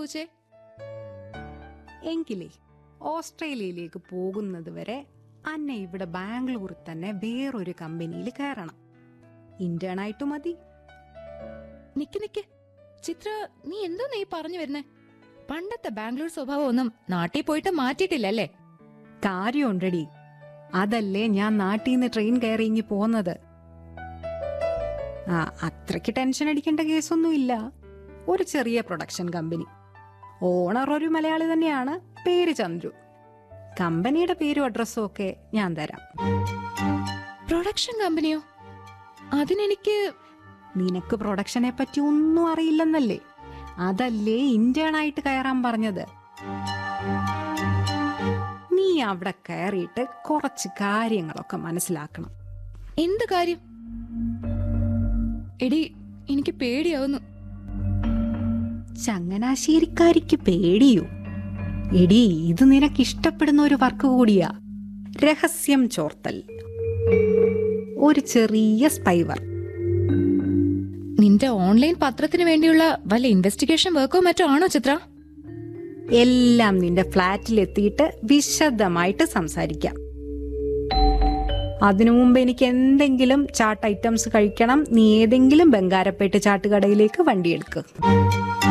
ചോദിച്ചേ എങ്കിലേ ഓസ്ട്രേലിയയിലേക്ക് പോകുന്നത് വരെ അന്നെ ഇവിടെ ബാംഗ്ലൂരിൽ തന്നെ വേറൊരു കമ്പനിയിൽ കയറണം ഇന്റേൺ ആയിട്ട് മതി നിക്ക് നിക്ക് ചിത്ര നീ എന്തോ നീ പറഞ്ഞു വരുന്നേ പണ്ടത്തെ ബാംഗ്ലൂർ സ്വഭാവം ഒന്നും നാട്ടിൽ പോയിട്ട് മാറ്റിയിട്ടില്ലല്ലേ കാര്യമുണ്ടടി അതല്ലേ ഞാൻ നാട്ടിൽ നിന്ന് ട്രെയിൻ കയറി ഇങ്ങി പോന്നത് ആ അത്രയ്ക്ക് ടെൻഷൻ അടിക്കേണ്ട കേസൊന്നുമില്ല ഒരു ചെറിയ പ്രൊഡക്ഷൻ കമ്പനി ഓണർ ഒരു മലയാളി തന്നെയാണ് പേര് ചന്ദ്രു കമ്പനിയുടെ പേരും അഡ്രസ്സും ഒക്കെ ഞാൻ തരാം പ്രൊഡക്ഷൻ കമ്പനിയോ അതിനെനിക്ക് നിനക്ക് പ്രൊഡക്ഷനെ പറ്റി ഒന്നും അറിയില്ലെന്നല്ലേ അതല്ലേ ഇന്റേൺ ആയിട്ട് കയറാൻ പറഞ്ഞത് നീ അവിടെ കയറിയിട്ട് കുറച്ച് കാര്യങ്ങളൊക്കെ മനസ്സിലാക്കണം എന്ത് കാര്യം എടി എനിക്ക് പേടിയാവുന്നു ചങ്ങനാശ്ശേരിക്കാരിക്ക് പേടിയോ എടി ഇത് നിനക്ക് ഇഷ്ടപ്പെടുന്ന ഒരു വർക്ക് കൂടിയാ രഹസ്യം ചോർത്തൽ ഒരു ചെറിയ സ്പൈവർ നിന്റെ ഓൺലൈൻ പത്രത്തിന് വേണ്ടിയുള്ള വല്ല ഇൻവെസ്റ്റിഗേഷൻ വർക്കോ മറ്റോ ആണോ ചിത്ര എല്ലാം നിന്റെ ഫ്ലാറ്റിലെത്തിയിട്ട് വിശദമായിട്ട് സംസാരിക്കാം അതിനു മുമ്പ് എനിക്ക് എന്തെങ്കിലും ചാട്ട് ഐറ്റംസ് കഴിക്കണം നീ ഏതെങ്കിലും ബംഗാരപ്പേട്ട് ചാട്ടുകടയിലേക്ക് വണ്ടിയെടുക്ക്